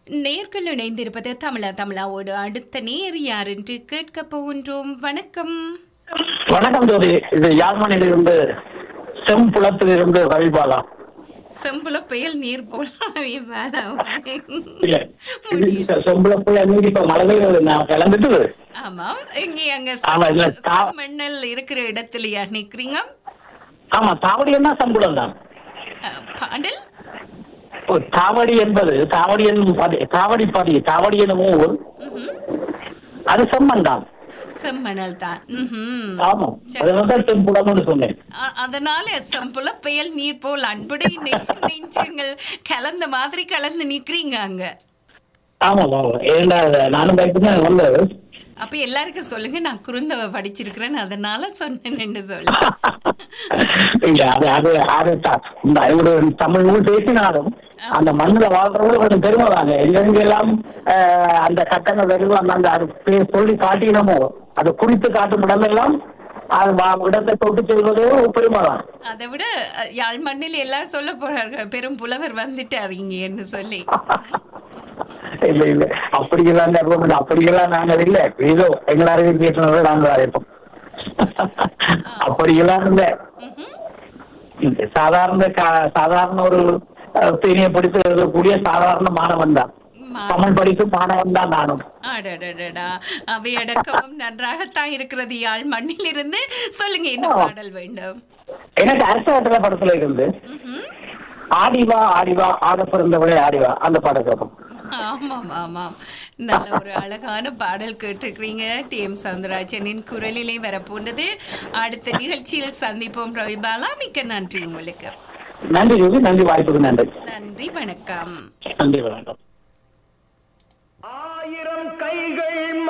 நேர்கள் இணைந்திருப்பது தமிழா தமிழாவோடு அடுத்த நேர் யார் என்று கேட்க போகின்றோம் வணக்கம் வணக்கம் ஜோதி இது யாழ்மணிலிருந்து செம்புலத்திலிருந்து ரவிபாலா செம்புல புயல் நீர் போல வேணாம் இல்ல இது செ- செம்புலப்புல நீங்க இப்ப மழை பெய்யுது நான் கிளம்பிட்டு ஆமாம் இங்கே அங்க ஆமா, இல்ல, தா- மண்ணல் இருக்கிற இடத்துலயா நிக்கிறீங்க ஆமா தாவடி என்ன சம்பளம் தான் அஹ், பாடல் ஓ, தாவடி என்பது தாவடி என்னும் பதி தாவடி பதி தாவடி என்னும் ஊர் ம்ஹும். அது செம்மன் தான் செம்மணல் தான் ம்ஹும். ஆமா சரி. அது வந்து செம்புலம்னு சொன்னேன் அ- அதனால செம்புல புயல் நீர் போல் அன்புடை நெ- நெஞ்சங்கள் கலந்த மாதிரி கலந்து நிக்கிறீங்க அங்க ஆமா ஆமா ஏன்னா நானும் பயப்பட்டு வந்தது அப்ப எல்லாருக்கும் சொல்லுங்க நான் குறுந்தவ படிச்சிருக்கிறேன் அதனால சொன்னேன்னு சொல்லு இல்ல அது அது அது த- இந்த ஒரு தமிழ் நூல் பேசினாலும் அந்த மண்ணுல வாழ்றவங்க கொஞ்சம் பெருமை தாங்க எங்கெங்க எல்லாம் ஆஹ், அந்த கட்டங்கள் வருவோம் அந்த அந்த அது பே- சொல்லி காட்டினமோ அதை குறித்து காட்டும் இடமெல்லாம் அது வா- இடத்தை தொட்டு செல்வதே ஒரு பெருமை தான் அதை விட அ, யாழ் மண்ணில் எல்லாரும் சொல்ல போறார்கள் பெரும் புலவர் வந்துட்டார் இங்கன்னு சொல்லி இல்ல இல்ல அப்படியெல்லாம் நிறுவனம் அப்படியெல்லாம் நாங்கள் இல்ல ஏதோ எங்களை அறிவிக்கிறத நாங்கள் அழைப்போம் அப்படியெல்லாம் இல்ல ம்ஹும். இந்த சாதாரண கா- சாதாரண ஒரு தேனியை படித்து எழுதக்கூடிய சாதாரண மாணவன் தான் மா- தமிழ் படிக்கும் மாணவன் தான் நானும் அடடடடா அவையடக்கமும் நன்றாகத்தான் இருக்கிறது யாழ் மண்ணில் இருந்து சொல்லுங்க என்ன பாடல் வேண்டும் எனக்கு அரசாங்கத்துல படத்துல இருந்து ம்ஹும். ஆடிவா ஆடிவா ஆட பிறந்தவளே ஆடிவா அந்த பாடம் கேட்போம் ஆமாம் ஆமாம் நல்ல ஒரு அழகான பாடல் கேட்டிருக்கிறீங்க டி எம் சவுந்தரராஜனின் குரலிலே வரப்போன்றது அடுத்த நிகழ்ச்சியில் சந்திப்போம் ரவிபாலா மிக்க நன்றி உங்களுக்கு நன்றி ஜோதி நன்றி வாய்ப்புக்கு நன்றி நன்றி வணக்கம் நன்றி வணக்கம் ஆயிரம் கைகள்